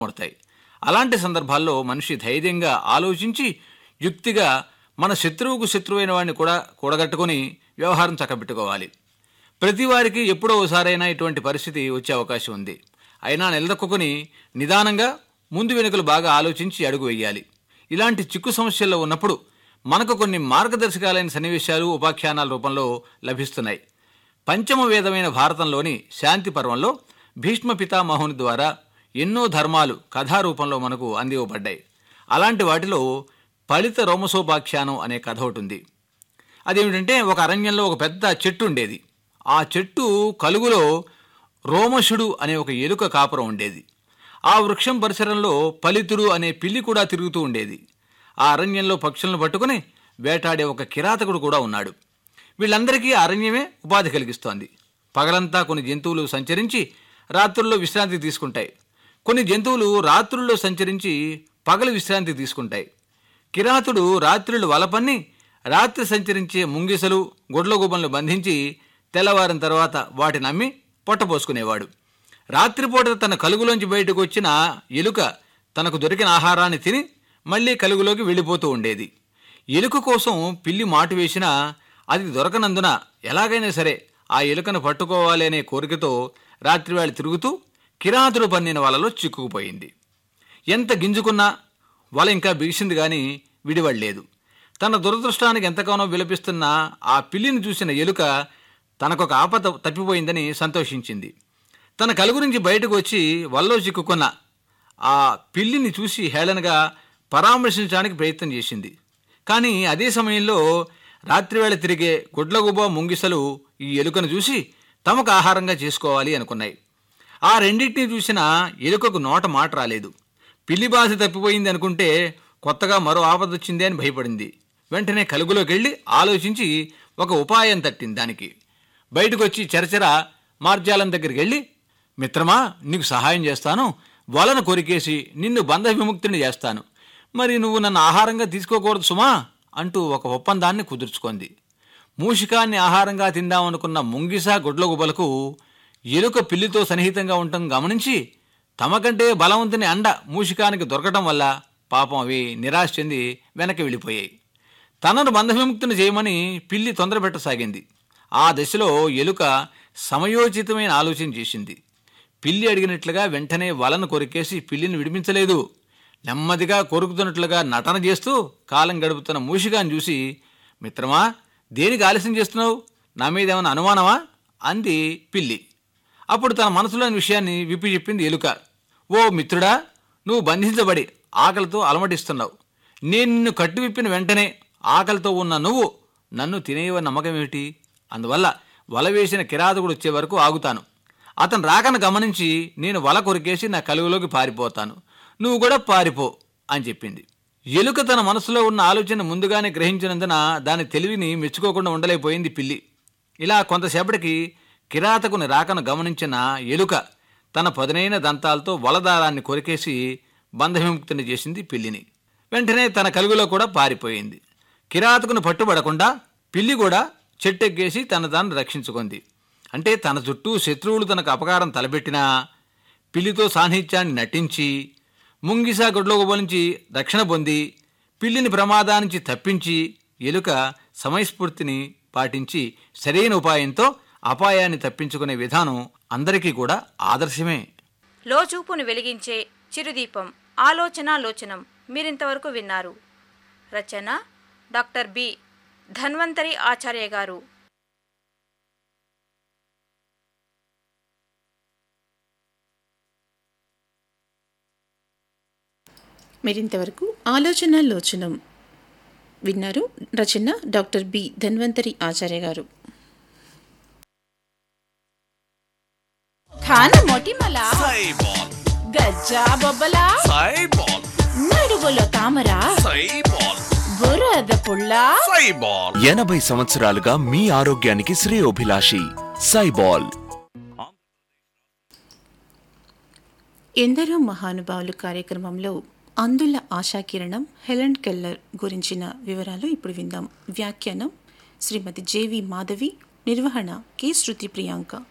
పడతాయి అలాంటి సందర్భాల్లో మనిషి ధైర్యంగా ఆలోచించి యుక్తిగా మన శత్రువుకు శత్రువైన వాడిని కూడా కూడగట్టుకొని వ్యవహారం చక్కబెట్టుకోవాలి ప్రతి వారికి ఎప్పుడో ఒకసారైనా ఇటువంటి పరిస్థితి వచ్చే అవకాశం ఉంది అయినా నిలదొక్కుని నిదానంగా ముందు వెనుకలు బాగా ఆలోచించి అడుగు వేయాలి ఇలాంటి చిక్కు సమస్యల్లో ఉన్నప్పుడు మనకు కొన్ని మార్గదర్శకాలైన సన్నివేశాలు ఉపాఖ్యానాల రూపంలో లభిస్తున్నాయి పంచమ వేదమైన భారతంలోని శాంతి పర్వంలో భీష్మ పితామహుని ద్వారా ఎన్నో ధర్మాలు కథారూపంలో మనకు అందివ్వబడ్డాయి అలాంటి వాటిలో ఫలిత రోమసోపాఖ్యానం అనే కథ ఒకటి ఉంది అదేమిటంటే ఒక అరణ్యంలో ఒక పెద్ద చెట్టు ఉండేది ఆ చెట్టు కలుగులో రోమశుడు అనే ఒక ఎలుక కాపురం ఉండేది ఆ వృక్షం పరిసరంలో పలితుడు అనే పిల్లి కూడా తిరుగుతూ ఉండేది ఆ అరణ్యంలో పక్షులను పట్టుకుని వేటాడే ఒక కిరాతకుడు కూడా ఉన్నాడు వీళ్ళందరికీ ఆ అరణ్యమే ఉపాధి కలిగిస్తోంది పగలంతా కొన్ని జంతువులు సంచరించి రాత్రుల్లో విశ్రాంతి తీసుకుంటాయి కొన్ని జంతువులు రాత్రుల్లో సంచరించి పగలు విశ్రాంతి తీసుకుంటాయి కిరాతుడు రాత్రులు వలపన్ని రాత్రి సంచరించే ముంగిసలు గుడ్లగూబలను బంధించి తెల్లవారిన తర్వాత వాటిని అమ్మి పొట్టపోసుకునేవాడు రాత్రిపూట తన కలుగులోంచి బయటకు వచ్చిన ఎలుక తనకు దొరికిన ఆహారాన్ని తిని మళ్ళీ కలుగులోకి వెళ్ళిపోతూ ఉండేది ఎలుక కోసం పిల్లి మాటు వేసినా అది దొరకనందున ఎలాగైనా సరే ఆ ఎలుకను పట్టుకోవాలి అనే కోరికతో రాత్రివేళ తిరుగుతూ కిరాతుడు పన్నిన వలలో చిక్కుకుపోయింది ఎంత గింజుకున్నా వల ఇంకా బిగిసింది కానీ విడివడలేదు తన దురదృష్టానికి ఎంతగానో విలపిస్తున్న ఆ పిల్లిని చూసిన ఎలుక తనకొక ఆపద తప్పిపోయిందని సంతోషించింది తన కలుగు నుంచి బయటకు వచ్చి వల్లో చిక్కుకున్న ఆ పిల్లిని చూసి హేళనగా పరామర్శించడానికి ప్రయత్నం చేసింది కానీ అదే సమయంలో రాత్రివేళ తిరిగే గుడ్లగుబ ముంగిసలు ఈ ఎలుకను చూసి తమకు ఆహారంగా చేసుకోవాలి అనుకున్నాయి ఆ రెండింటినీ చూసిన ఎలుకకు నోట మాట రాలేదు పిల్లి బాధ తప్పిపోయింది అనుకుంటే కొత్తగా మరో ఆపద వచ్చింది అని భయపడింది వెంటనే కలుగులోకి వెళ్ళి ఆలోచించి ఒక ఉపాయం తట్టింది దానికి బయటకు వచ్చి చరచర మార్జాలం దగ్గరికి వెళ్ళి మిత్రమా నీకు సహాయం చేస్తాను వలను కొరికేసి నిన్ను బంధ విముక్తిని చేస్తాను మరి నువ్వు నన్ను ఆహారంగా తీసుకోకూడదు సుమా అంటూ ఒక ఒప్పందాన్ని కుదుర్చుకుంది మూషికాన్ని ఆహారంగా తిందామనుకున్న ముంగిసా గుడ్లగుబలకు ఎలుక పిల్లితో సన్నిహితంగా ఉండటం గమనించి తమకంటే బలవంతుని అండ మూషికానికి దొరకటం వల్ల పాపం అవి నిరాశ చెంది వెనక్కి వెళ్ళిపోయాయి తనను బంధవిముక్తిని చేయమని పిల్లి తొందరపెట్టసాగింది ఆ దశలో ఎలుక సమయోచితమైన ఆలోచన చేసింది పిల్లి అడిగినట్లుగా వెంటనే వలను కొరికేసి పిల్లిని విడిపించలేదు నెమ్మదిగా కొరుకుతున్నట్లుగా నటన చేస్తూ కాలం గడుపుతున్న మూషిగాన్ని చూసి మిత్రమా దేనికి ఆలస్యం చేస్తున్నావు నా మీద ఏమైనా అనుమానమా అంది పిల్లి అప్పుడు తన మనసులోని విషయాన్ని విప్పి చెప్పింది ఎలుక ఓ మిత్రుడా నువ్వు బంధించబడి ఆకలితో అలమటిస్తున్నావు నేను నిన్ను కట్టు విప్పిన వెంటనే ఆకలితో ఉన్న నువ్వు నన్ను తినేవ నమ్మకం ఏమిటి అందువల్ల వల వేసిన కిరాతకుడు వచ్చే వరకు ఆగుతాను అతను రాకను గమనించి నేను వల కొరికేసి నా కలుగులోకి పారిపోతాను నువ్వు కూడా పారిపో అని చెప్పింది ఎలుక తన మనసులో ఉన్న ఆలోచన ముందుగానే గ్రహించినందున దాని తెలివిని మెచ్చుకోకుండా ఉండలేకపోయింది పిల్లి ఇలా కొంతసేపటికి కిరాతకుని రాకను గమనించిన ఎలుక తన పదునైన దంతాలతో వలదారాన్ని కొరికేసి బంధవిముక్తిని చేసింది పిల్లిని వెంటనే తన కలుగులో కూడా పారిపోయింది కిరాతకుని పట్టుబడకుండా పిల్లి కూడా చెట్టెక్కేసి తన తాను రక్షించుకుంది అంటే తన చుట్టూ శత్రువులు తనకు అపకారం తలపెట్టినా పిల్లితో సాన్నిహిత్యాన్ని నటించి ముంగిసా గొడ్లోగొబ్బ నుంచి రక్షణ పొంది పిల్లిని ప్రమాదా నుంచి తప్పించి ఎలుక సమయస్ఫూర్తిని పాటించి సరైన ఉపాయంతో అపాయాన్ని తప్పించుకునే విధానం అందరికీ కూడా ఆదర్శమే లోచూపును వెలిగించే చిరుదీపం ఆలోచన లోచనం మీరింతవరకు విన్నారు రచన డాక్టర్ బి ధన్వంతరి ఆచార్య గారు మీరింతవరకు ఆలోచన లోచనం విన్నారు రచన డాక్టర్ బి ధన్వంతరి ఆచార్య గారు ఖాన మొటిమల సైబాల్ గజ్జా బొబ్బల సైబాల్ నడుగులో తామర సైబాల్ బురద పుల్ల సైబాల్ ఎనభై సంవత్సరాలుగా మీ ఆరోగ్యానికి శ్రేయోభిలాషి సైబాల్ ఎందరో మహానుభావులు కార్యక్రమంలో అందుల ఆశాకిరణం హెలెన్ కెల్లర్ గురించిన వివరాలు ఇప్పుడు విందాం వ్యాఖ్యానం శ్రీమతి జేవి మాధవి నిర్వహణ కె శృతి ప్రియాంక